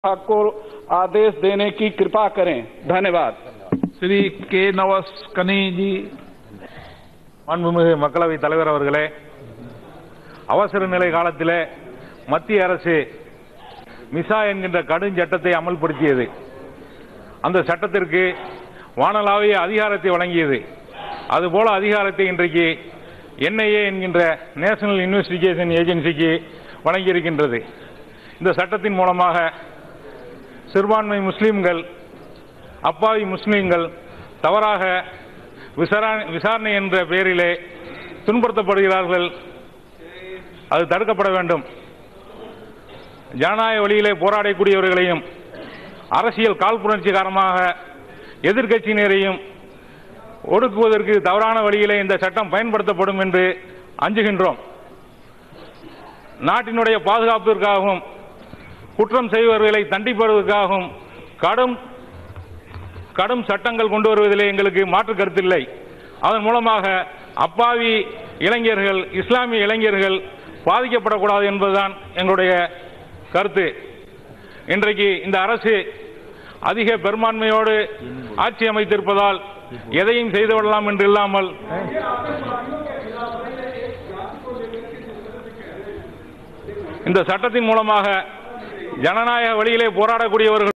को आदेश देने की कृपा करें धन्यवाद श्री के नवस्कनी जी மாண்புமிகு மக்களவைத் தலைவர் அவர்களே அவசர நிலை காலத்திலே மத்திய அரசு மிசா என்கின்ற கடும் சட்டத்தை அமல்படுத்தியது அந்த சட்டத்திற்கு வானளாவிய அதிகாரத்தை வழங்கியது அதுபோல அதிகாரத்தை இன்றைக்கு என்ஐஏ என்கின்ற நேஷனல் இன்வெஸ்டிகேஷன் ஏஜென்சிக்கு வழங்கியிருக்கின்றது இந்த சட்டத்தின் மூலமாக சிறுபான்மை முஸ்லிம்கள் அப்பாவி முஸ்லிம்கள் தவறாக விசாரணை விசாரணை என்ற பெயரிலே துன்புறுத்தப்படுகிறார்கள் அது தடுக்கப்பட வேண்டும் ஜனநாயக வழியிலே போராடக்கூடியவர்களையும் அரசியல் காழ்ப்புணர்ச்சி காரணமாக எதிர்க்கட்சியினரையும் ஒடுக்குவதற்கு தவறான வழியிலே இந்த சட்டம் பயன்படுத்தப்படும் என்று அஞ்சுகின்றோம் நாட்டினுடைய பாதுகாப்பிற்காகவும் குற்றம் செய்பவர்களை தண்டிப்பதற்காகவும் கடும் கடும் சட்டங்கள் கொண்டு வருவதிலே எங்களுக்கு மாற்று கருத்தில்லை அதன் மூலமாக அப்பாவி இளைஞர்கள் இஸ்லாமிய இளைஞர்கள் பாதிக்கப்படக்கூடாது என்பதுதான் எங்களுடைய கருத்து இன்றைக்கு இந்த அரசு அதிக பெரும்பான்மையோடு ஆட்சி அமைத்திருப்பதால் எதையும் செய்து விடலாம் என்று இல்லாமல் இந்த சட்டத்தின் மூலமாக ஜனநாயக வழியிலே போராடக்கூடியவர்கள்